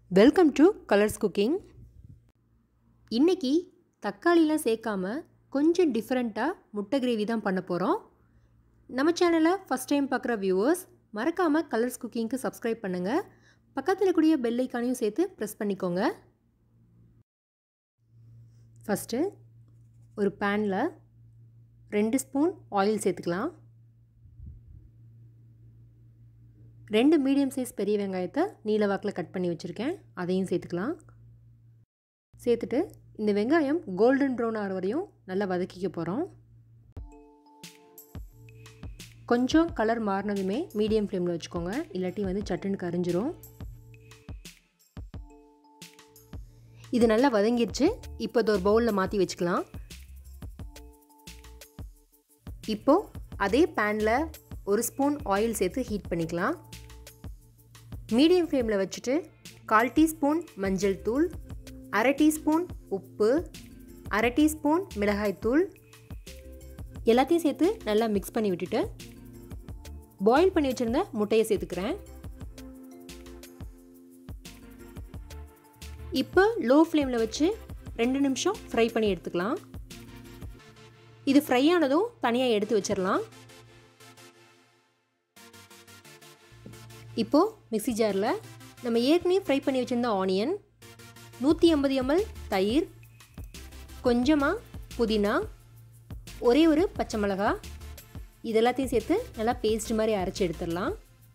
welcome to colours cooking இன்னைக்கு தக்காளிலாம் சேர்க்காம கொஞ்சம் டிஃப்ரெண்ட்டாக முட்டை கிரேவி தான் பண்ண போகிறோம் நம்ம சேனலை ஃபஸ்ட் டைம் பார்க்குற வியூவர்ஸ் மறக்காமல் கலர்ஸ் குக்கிங்க்கு சப்ஸ்கிரைப் பண்ணுங்கள் பக்கத்தில் கூடிய பெல் ஐக்கானையும் சேர்த்து ப்ரெஸ் பண்ணிக்கோங்க ஃபஸ்ட்டு ஒரு பேனில் ரெண்டு ஸ்பூன் ஆயில் சேர்த்துக்கலாம் ரெண்டு மீடியம் சைஸ் பெரிய வெங்காயத்தை நீல வாக்கில் கட் பண்ணி வச்சுருக்கேன் அதையும் சேர்த்துக்கலாம் சேர்த்துட்டு இந்த வெங்காயம் கோல்டன் ப்ரௌன் ஆகிற வரையும் நல்லா வதக்கிக்க போகிறோம் கொஞ்சம் கலர் மாறினதுமே மீடியம் ஃப்ளேமில் வச்சுக்கோங்க இல்லாட்டி வந்து சட்டுன்னு கரிஞ்சிரும் இது நல்லா வதங்கிடுச்சு இப்போ இது ஒரு பவுலில் மாற்றி வச்சுக்கலாம் இப்போது அதே பேனில் ஒரு ஸ்பூன் ஆயில் சேர்த்து ஹீட் பண்ணிக்கலாம் மீடியம் ஃப்ளேமில் வச்சுட்டு கால் டீஸ்பூன் மஞ்சள் தூள் அரை டீஸ்பூன் உப்பு அரை டீஸ்பூன் மிளகாய்த்தூள் எல்லாத்தையும் சேர்த்து நல்லா மிக்ஸ் பண்ணி விட்டுட்டு பாயில் பண்ணி வச்சுருந்த முட்டையை சேர்த்துக்கிறேன் இப்போ லோ ஃப்ளேமில் வச்சு ரெண்டு நிமிஷம் ஃப்ரை பண்ணி எடுத்துக்கலாம் இது ஃப்ரை ஆனதும் தனியாக எடுத்து வச்சிடலாம் இப்போது மிக்சி ஜாரில் நம்ம ஏற்கனவே ஃப்ரை பண்ணி வச்சுருந்த ஆனியன் நூற்றி ஐம்பது எம்எல் தயிர் கொஞ்சமாக புதினா ஒரே ஒரு பச்சை மிளகா இதெல்லாத்தையும் சேர்த்து நல்லா பேஸ்ட் மாதிரி அரைச்சி எடுத்துடலாம்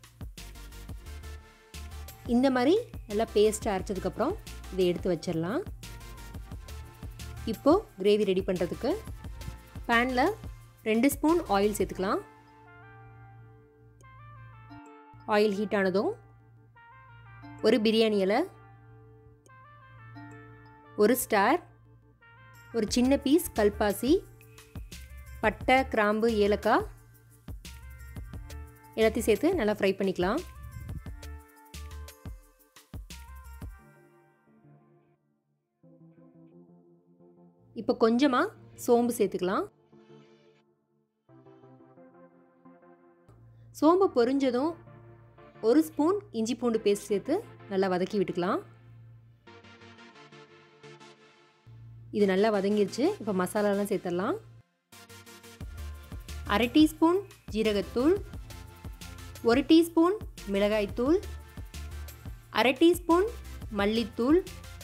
இந்த மாதிரி நல்லா பேஸ்ட் அரைச்சதுக்கப்புறம் இதை எடுத்து வச்சிடலாம் இப்போது கிரேவி ரெடி பண்ணுறதுக்கு பேனில் ரெண்டு ஸ்பூன் ஆயில் சேர்த்துக்கலாம் ஆயில் ஹீட் ஆனதும் ஒரு பிரியாணி இலை ஒரு ஸ்டார் ஒரு சின்ன பீஸ் கல்பாசி பட்டை கிராம்பு ஏலக்காய் எல்லாத்தையும் சேர்த்து நல்லா ஃப்ரை பண்ணிக்கலாம் இப்போ கொஞ்சமாக சோம்பு சேர்த்துக்கலாம் சோம்பு பொரிஞ்சதும் ஒரு ஸ்பூன் இஞ்சி பூண்டு பேஸ்ட் சேர்த்து நல்லா வதக்கி விட்டுக்கலாம் இது நல்லா வதங்கிருச்சு இப்போ மசாலாலாம் சேர்த்துடலாம் அரை டீஸ்பூன் ஜீரகத்தூள் ஒரு டீஸ்பூன் மிளகாய்த்தூள் அரை டீஸ்பூன் மல்லித்தூள்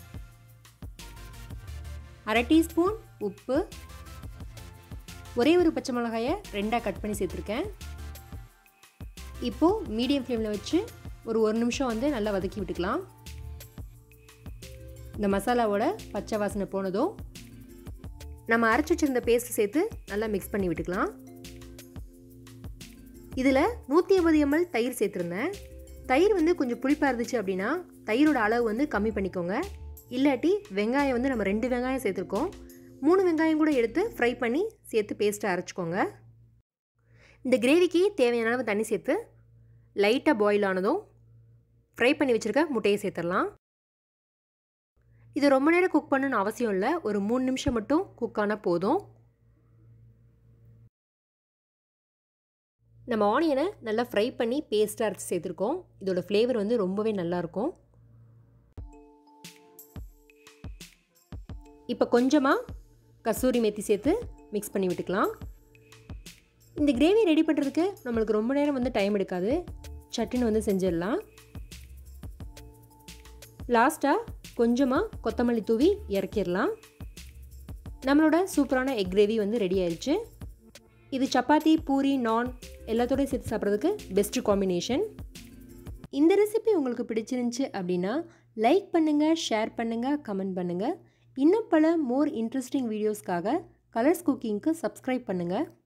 அரை டீஸ்பூன் உப்பு ஒரே ஒரு பச்சை மிளகாயை ரெண்டாக கட் பண்ணி சேர்த்துருக்கேன் இப்போது மீடியம் ஃப்ளேமில் வச்சு ஒரு ஒரு நிமிஷம் வந்து நல்லா வதக்கி விட்டுக்கலாம் இந்த மசாலாவோட பச்சை வாசனை போனதும் நம்ம அரைச்சி வச்சிருந்த பேஸ்ட் சேர்த்து நல்லா மிக்ஸ் பண்ணி விட்டுக்கலாம் இதில் நூற்றி ஐம்பது எம்எல் தயிர் சேர்த்துருந்தேன் தயிர் வந்து கொஞ்சம் புளிப்பாக இருந்துச்சு அப்படின்னா தயிரோட அளவு வந்து கம்மி பண்ணிக்கோங்க இல்லாட்டி வெங்காயம் வந்து நம்ம ரெண்டு வெங்காயம் சேர்த்துருக்கோம் மூணு வெங்காயம் கூட எடுத்து ஃப்ரை பண்ணி சேர்த்து பேஸ்ட்டை அரைச்சிக்கோங்க இந்த கிரேவிக்கு தேவையான அளவு தண்ணி சேர்த்து லைட்டாக பாயில் ஆனதும் ஃப்ரை பண்ணி வச்சுருக்க முட்டையை சேர்த்துடலாம் இது ரொம்ப நேரம் குக் பண்ணணும்னு அவசியம் இல்லை ஒரு மூணு நிமிஷம் மட்டும் குக் ஆனால் போதும் நம்ம ஆனியனை நல்லா ஃப்ரை பண்ணி பேஸ்ட்டாக அரைச்சி சேர்த்துருக்கோம் இதோட ஃப்ளேவர் வந்து ரொம்பவே நல்லாயிருக்கும் இப்போ கொஞ்சமாக கசூரி மெத்தி சேர்த்து மிக்ஸ் பண்ணி விட்டுக்கலாம் இந்த கிரேவி ரெடி பண்ணுறதுக்கு நம்மளுக்கு ரொம்ப நேரம் வந்து டைம் எடுக்காது சட்டுன்னு வந்து செஞ்சிடலாம் லாஸ்ட்டாக கொஞ்சமாக கொத்தமல்லி தூவி இறக்கிடலாம் நம்மளோட சூப்பரான எக் கிரேவி வந்து ரெடி ஆயிடுச்சு இது சப்பாத்தி பூரி நான் எல்லாத்தோடையும் சேர்த்து சாப்பிட்றதுக்கு பெஸ்ட்டு காம்பினேஷன் இந்த ரெசிபி உங்களுக்கு பிடிச்சிருந்துச்சு அப்படின்னா லைக் பண்ணுங்கள் ஷேர் பண்ணுங்கள் கமெண்ட் பண்ணுங்கள் இன்னும் பல மோர் இன்ட்ரெஸ்டிங் வீடியோஸ்க்காக கலர்ஸ் குக்கிங்க்கு சப்ஸ்கிரைப் பண்ணுங்கள்